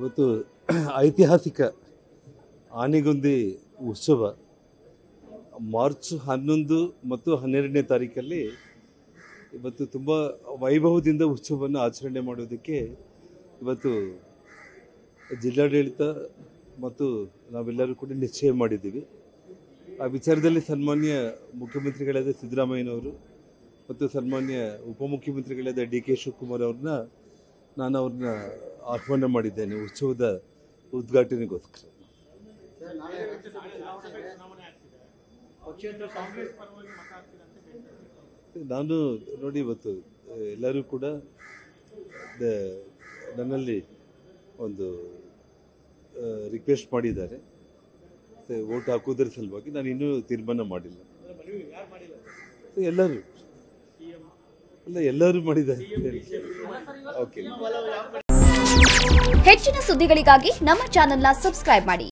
ಇವತ್ತು ಐತಿಹಾಸಿಕ ಆನೆಗೊಂದಿ ಉತ್ಸವ ಮಾರ್ಚ್ ಹನ್ನೊಂದು ಮತ್ತು ಹನ್ನೆರಡನೇ ತಾರೀಕಲ್ಲಿ ಇವತ್ತು ತುಂಬ ವೈಭವದಿಂದ ಉತ್ಸವವನ್ನು ಆಚರಣೆ ಮಾಡೋದಕ್ಕೆ ಇವತ್ತು ಜಿಲ್ಲಾಡಳಿತ ಮತ್ತು ನಾವೆಲ್ಲರೂ ಕೂಡ ನಿಶ್ಚಯ ಮಾಡಿದ್ದೀವಿ ಆ ವಿಚಾರದಲ್ಲಿ ಸನ್ಮಾನ್ಯ ಮುಖ್ಯಮಂತ್ರಿಗಳಾದ ಸಿದ್ದರಾಮಯ್ಯನವರು ಮತ್ತು ಸನ್ಮಾನ್ಯ ಉಪಮುಖ್ಯಮಂತ್ರಿಗಳಾದ ಡಿ ಕೆ ಶಿವಕುಮಾರ್ ಅವ್ರನ್ನ ನಾನು ಅವ್ರನ್ನ ಆಹ್ವಾನ ಮಾಡಿದ್ದೇನೆ ಉತ್ಸವದ ಉದ್ಘಾಟನೆಗೋಸ್ಕರ ನಾನು ನೋಡಿ ಇವತ್ತು ಆ, ಎಲ್ಲರೂ ಕೂಡ ದ- ನನ್ನಲ್ಲಿ ಒಂದು ರಿಕ್ವೆಸ್ಟ್ ಮಾಡಿದ್ದಾರೆ ವೋಟ್ ಹಾಕೋದ್ರ ಸಲುವಾಗಿ ನಾನು ಇನ್ನೂ ತೀರ್ಮಾನ ಮಾಡಿಲ್ಲ ಎಲ್ಲರೂ ಅಲ್ಲ ಎಲ್ಲರೂ ಮಾಡಿದ್ದಾರೆ ಓಕೆ ಹೆಚ್ಚಿನ ಸುದ್ದಿಗಳಿಗಾಗಿ ನಮ್ಮ ಚಾನೆಲ್ನ ಸಬ್ಸ್ಕ್ರೈಬ್ ಮಾಡಿ